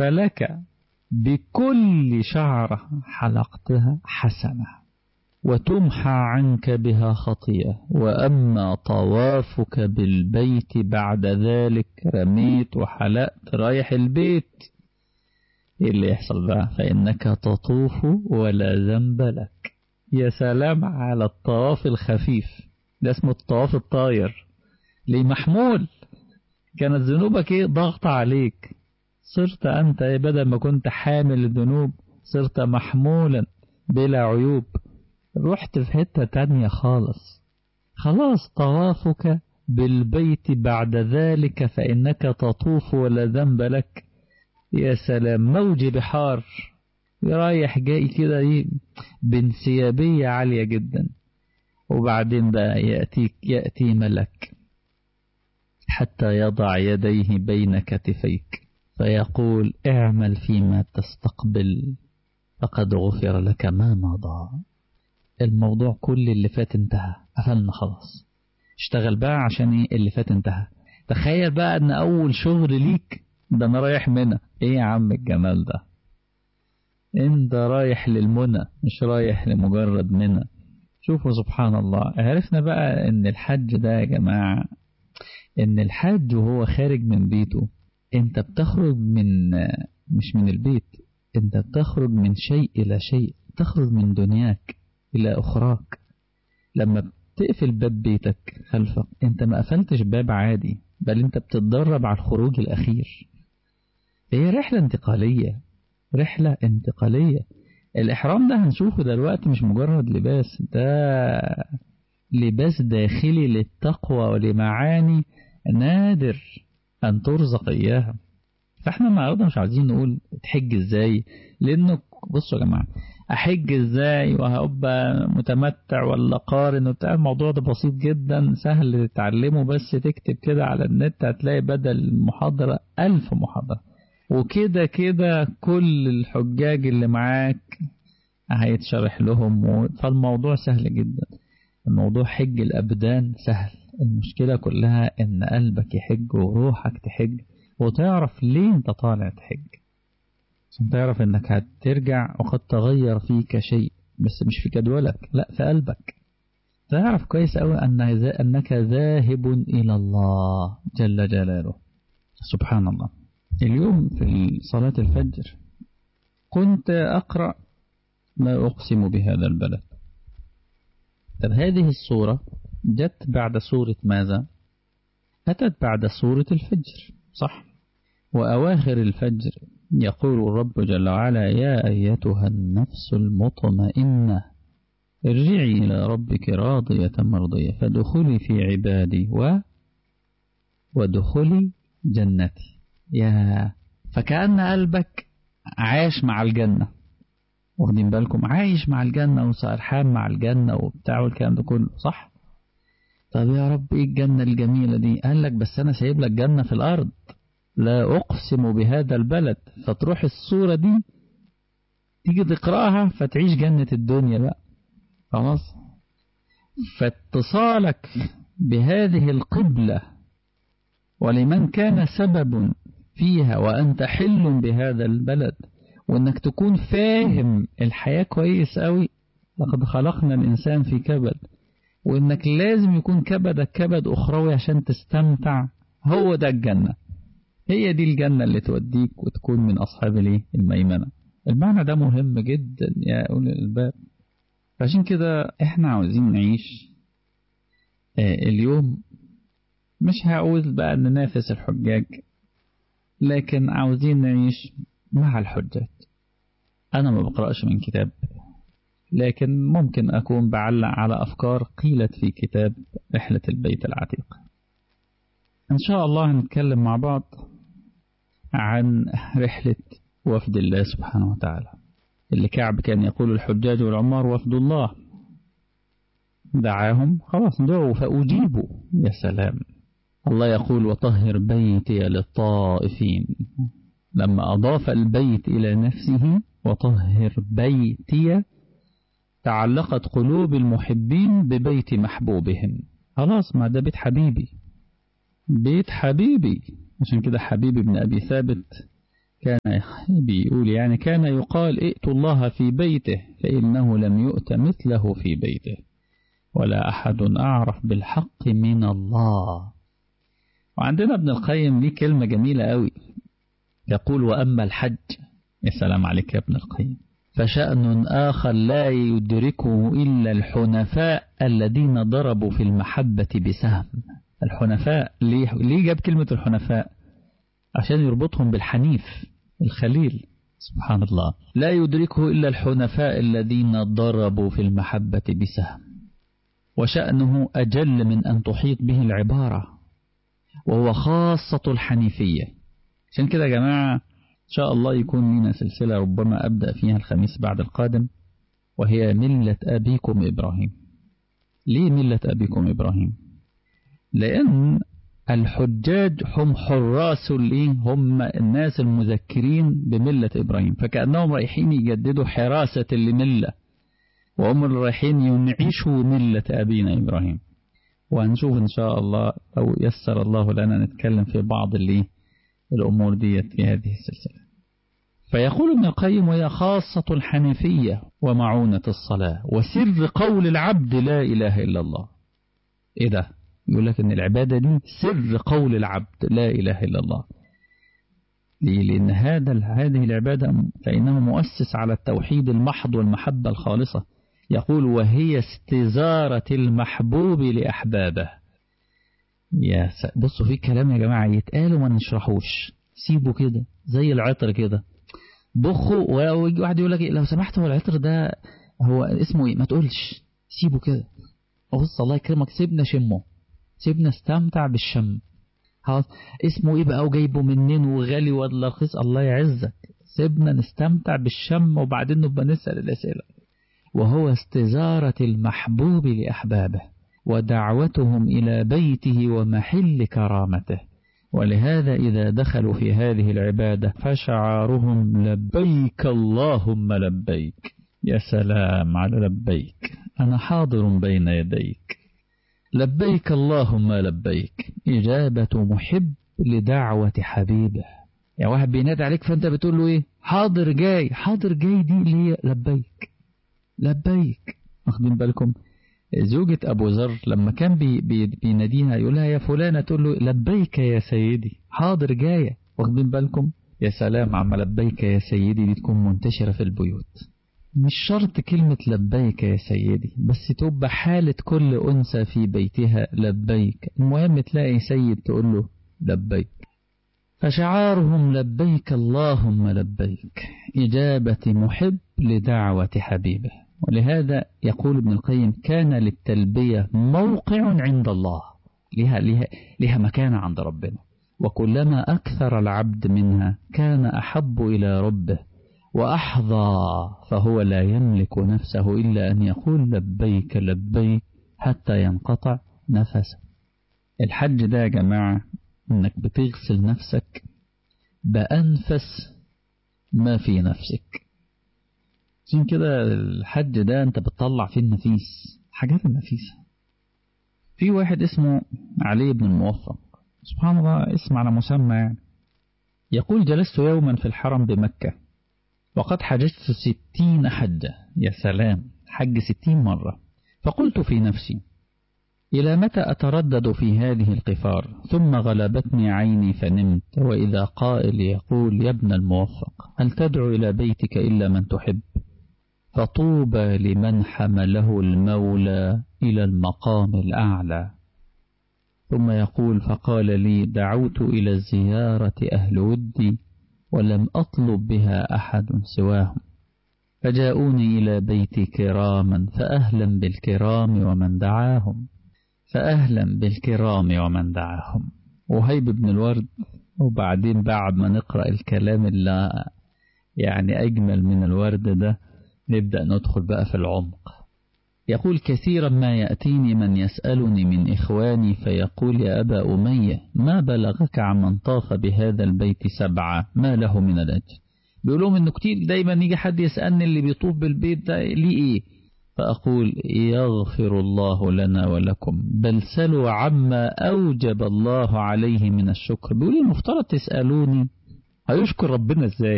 فلك بكل شعرة حلقتها حسنة وتمحى عنك بها خطيئة وأما طوافك بالبيت بعد ذلك رميت وحلقت رايح البيت إيه اللي يحصل بقى فإنك تطوف ولا ذنب لك يا سلام على الطواف الخفيف ده اسمه الطواف الطاير ليه محمول كانت ذنوبك ايه ضغط عليك صرت أنت بدل ما كنت حامل الذنوب صرت محمولا بلا عيوب رحت في حتة تانية خالص خلاص طوافك بالبيت بعد ذلك فإنك تطوف ولا ذنب لك يا سلام موج بحار رايح جاي كده ايه بانسيابية عالية جدا وبعدين بقى يأتيك يأتي ملك حتى يضع يديه بين كتفيك فيقول اعمل فيما تستقبل فقد غفر لك ما مضى الموضوع كل اللي فات انتهى قفلنا خلاص اشتغل بقى عشان ايه اللي فات انتهى تخيل بقى ان اول شغل ليك ده انا رايح منى ايه يا عم الجمال ده انت رايح للمنى مش رايح لمجرد منى شوفوا سبحان الله عرفنا بقى ان الحج ده يا جماعة ان الحج وهو خارج من بيته انت بتخرج من مش من البيت انت بتخرج من شيء الى شيء تخرج من دنياك الى اخراك لما تقفل باب بيتك خلفك انت ما قفلتش باب عادي بل انت بتتدرب على الخروج الاخير هي رحلة انتقالية رحلة انتقالية الإحرام ده هنشوفه دلوقتي مش مجرد لباس ده لباس داخلي للتقوى ولمعاني نادر أن ترزق إياها فاحنا النهارده مش عايزين نقول تحج ازاي لانه بصوا يا جماعه احج ازاي وهبقى متمتع ولا قارن وبتاع الموضوع ده بسيط جدا سهل تتعلمه بس تكتب كده على النت هتلاقي بدل المحاضره ألف محاضره وكده كده كل الحجاج اللي معاك هيتشرح لهم فالموضوع سهل جدا الموضوع حج الأبدان سهل المشكلة كلها إن قلبك يحج وروحك تحج وتعرف ليه أنت طالع تحج عشان تعرف إنك هترجع وقد تغير فيك شيء بس مش في جدولك لا في قلبك تعرف كويس أوي أن أنك ذاهب إلى الله جل جلاله سبحان الله اليوم في صلاة الفجر كنت أقرأ لا أقسم بهذا البلد طب هذه الصورة جت بعد سورة ماذا أتت بعد سورة الفجر صح وأواخر الفجر يقول الرب جل وعلا يا أيتها النفس المطمئنة ارجعي إلى ربك راضية مرضية فادخلي في عبادي و ودخلي جنتي يا فكأن قلبك عاش مع الجنة واخدين بالكم عايش مع الجنة وسرحان مع الجنة وبتاع والكلام ده كله صح طب يا رب ايه الجنة الجميلة دي قال لك بس انا سايب لك جنة في الارض لا اقسم بهذا البلد فتروح الصورة دي تيجي تقرأها فتعيش جنة الدنيا بقى خلاص فاتصالك بهذه القبلة ولمن كان سبب فيها وأنت حل بهذا البلد وأنك تكون فاهم الحياة كويس قوي لقد خلقنا الإنسان في كبد وأنك لازم يكون كبدك كبد أخروي عشان تستمتع هو ده الجنة هي دي الجنة اللي توديك وتكون من أصحاب الميمنة المعنى ده مهم جدا يا أولي الألباب عشان كده احنا عاوزين نعيش اه اليوم مش هقول بقى ننافس الحجاج لكن عاوزين نعيش مع الحجاج أنا ما بقرأش من كتاب لكن ممكن أكون بعلق على أفكار قيلت في كتاب رحلة البيت العتيق إن شاء الله هنتكلم مع بعض عن رحلة وفد الله سبحانه وتعالى اللي كعب كان يقول الحجاج والعمار وفد الله دعاهم خلاص دعوا فأجيبوا يا سلام الله يقول وطهر بيتي للطائفين لما أضاف البيت إلى نفسه وطهر بيتي تعلقت قلوب المحبين ببيت محبوبهم خلاص ما ده بيت حبيبي بيت حبيبي عشان كده حبيبي بن أبي ثابت كان بيقول يعني كان يقال ائتوا الله في بيته فإنه لم يؤت مثله في بيته ولا أحد أعرف بالحق من الله وعندنا ابن القيم ليه كلمة جميلة قوي يقول وأما الحج يا سلام عليك يا ابن القيم فشأن آخر لا يدركه إلا الحنفاء الذين ضربوا في المحبة بسهم الحنفاء ليه, ليه جاب كلمة الحنفاء عشان يربطهم بالحنيف الخليل سبحان الله لا يدركه إلا الحنفاء الذين ضربوا في المحبة بسهم وشأنه أجل من أن تحيط به العبارة وهو خاصة الحنيفية عشان كده يا جماعة إن شاء الله يكون لنا سلسلة ربما أبدأ فيها الخميس بعد القادم وهي ملة أبيكم إبراهيم ليه ملة أبيكم إبراهيم لأن الحجاج هم حراس ليه هم الناس المذكرين بملة إبراهيم فكأنهم رايحين يجددوا حراسة لملة وهم اللي رايحين ينعشوا ملة أبينا إبراهيم وهنشوف إن شاء الله أو يسر الله لنا نتكلم في بعض اللي الأمور دي في هذه السلسلة فيقول ابن القيم وهي خاصة الحنفية ومعونة الصلاة وسر قول العبد لا إله إلا الله إيه ده يقول لك ان العبادة دي سر قول العبد لا إله إلا الله ليه؟ لأن هذا هذه العبادة فإنه مؤسس على التوحيد المحض والمحبة الخالصة يقول وهي استزارة المحبوب لأحبابه يا س... بصوا في كلام يا جماعة يتقال وما نشرحوش سيبه كده زي العطر كده بخوا ويجي واحد يقول لك لو سمحت هو العطر ده هو اسمه ايه ما تقولش سيبه كده بص الله يكرمك سيبنا شمه سيبنا استمتع بالشم خلاص اسمه ايه بقى وجايبه منين وغالي ولا رخيص الله يعزك سيبنا نستمتع بالشم وبعدين نبقى نسأل الأسئلة وهو استزارة المحبوب لأحبابه ودعوتهم إلى بيته ومحل كرامته ولهذا إذا دخلوا في هذه العبادة فشعارهم لبيك اللهم لبيك يا سلام على لبيك أنا حاضر بين يديك لبيك اللهم لبيك إجابة محب لدعوة حبيبه يعني واحد بينادي عليك فأنت بتقول له إيه حاضر جاي حاضر جاي دي اللي هي لبيك لبيك واخدين بالكم زوجة أبو ذر لما كان بي بي بيناديها يقول لها يا فلانة تقول له لبيك يا سيدي حاضر جاية واخدين بالكم يا سلام عم لبيك يا سيدي دي تكون منتشرة في البيوت مش شرط كلمة لبيك يا سيدي بس تبقى حالة كل أنثى في بيتها لبيك المهم تلاقي سيد تقول له لبيك فشعارهم لبيك اللهم لبيك إجابة محب لدعوة حبيبه ولهذا يقول ابن القيم كان للتلبية موقع عند الله لها, لها, لها مكانة عند ربنا وكلما أكثر العبد منها كان أحب إلى ربه وأحظى فهو لا يملك نفسه إلا أن يقول لبيك لبيك حتى ينقطع نفسه الحج ده يا جماعة انك بتغسل نفسك بأنفس ما في نفسك عشان كده الحج ده انت بتطلع فيه النفيس حاجات النفيسة في واحد اسمه علي بن الموفق سبحان الله اسم على مسمى يعني يقول جلست يوما في الحرم بمكة وقد حججت ستين حجة يا سلام حج ستين مرة فقلت في نفسي إلى متى أتردد في هذه القفار ثم غلبتني عيني فنمت وإذا قائل يقول يا ابن الموفق هل تدعو إلى بيتك إلا من تحب فطوبى لمن حمله المولى إلى المقام الأعلى ثم يقول فقال لي دعوت إلى الزيارة أهل ودي ولم أطلب بها أحد سواهم فجاءوني إلى بيتي كراما فأهلا بالكرام ومن دعاهم فأهلا بالكرام ومن دعاهم وهيب بن الورد وبعدين بعد ما نقرأ الكلام اللي يعني أجمل من الورد ده نبدأ ندخل بقى في العمق يقول كثيرا ما يأتيني من يسألني من إخواني فيقول يا أبا أمية ما بلغك عمن طاف بهذا البيت سبعة ما له من الأجر بيقول لهم إنه كتير دايما يجي حد يسألني اللي بيطوف بالبيت ده ليه إيه فأقول يغفر الله لنا ولكم بل سلوا عما أوجب الله عليه من الشكر بيقول المفترض تسألوني هيشكر ربنا ازاي